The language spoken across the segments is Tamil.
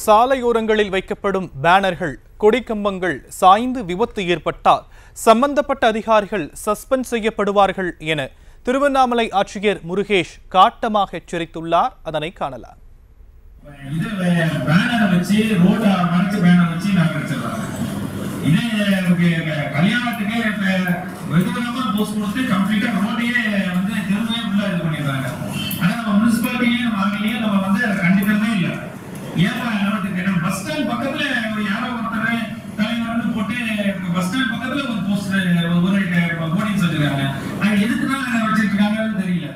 சாலையோரங்களில் வைக்கப்படும் பேனர்கள் கொடிக்கம்பங்கள் சாய்ந்து விபத்து ஏற்பட்டால் சம்பந்தப்பட்ட அதிகாரிகள் சஸ்பெண்ட் செய்யப்படுவார்கள் என திருவண்ணாமலை ஆட்சியர் முருகேஷ் காட்டமாக எச்சரித்துள்ளார் அதனை காணலாம் இது பேனர் வச்சு ரோட மறைச்சு பேனர் வச்சு நாங்க வச்சிடலாம் இதே உங்களுக்கு கல்யாணத்துக்கு இப்ப வெகு தூரமா போஸ்ட் கொடுத்து கம்ப்ளீட்டா ரோடையே வந்து தெருவே உள்ள இது பண்ணிடுறாங்க ஆனா நம்ம முனிசிபாலிட்டியும் வாங்கிலையும் நம்ம வந்து அதை கண்டுக்கிறதே இல்லை ஏப்பா நமக்கு நம்ம பஸ் ஸ்டாண்ட் பக்கத்துல ஒரு யாரோ ஒருத்தர் தலைவர் வந்து போட்டு பஸ் ஸ்டாண்ட் பக்கத்துல ஒரு போஸ்ட் ஒரு போர்டிங்ஸ் வச்சிருக்காங்க அது எதுக்கு தான் அதை வச்சிட்டு இருக்காங்கன்னு தெரியல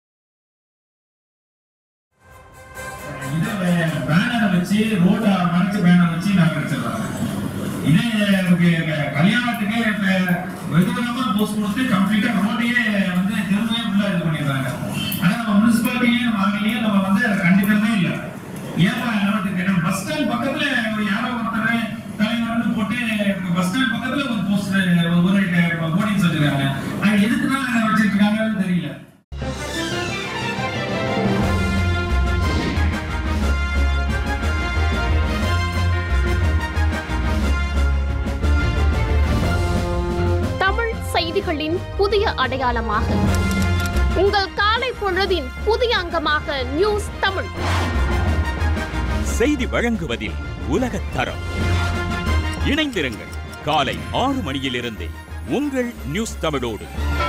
இது பேனர் வச்சு ரோட மறைச்சு பேனர் வச்சு நாங்க வச்சிடலாம் இதே உங்களுக்கு கல்யாணத்துக்கு இப்ப வெகு தூரமா போஸ்ட் கொடுத்து கம்ப்ளீட்டா ரோடையே வந்து தெருவே உள்ள இது பண்ணிடுறாங்க ஆனா நம்ம முனிசிபாலிட்டியும் வாங்கிலையும் நம்ம வந்து அதை கண்டுக்கிறதே இல்லை ஏப்பா நமக்கு நம்ம பஸ் ஸ்டாண்ட் பக்கத்துல ஒரு யாரோ ஒருத்தர் தலைவர் வந்து போட்டு பஸ் ஸ்டாண்ட் பக்கத்துல ஒரு போஸ்ட் ஒரு போர்டிங்ஸ் வச்சிருக்காங்க அது எதுக்கு தான் அதை வச்சிட்டு இருக்காங்கன்னு தெரியல தமிழ் செய்திகளின் புதிய அடையாளமாக உங்கள் காலை பொழுதின் புதிய அங்கமாக நியூஸ் தமிழ் செய்தி வழங்குவதில் உலகத் தரம் இணைந்திருங்கள் காலை ஆறு மணியிலிருந்தே உங்கள் நியூஸ் தமிழோடு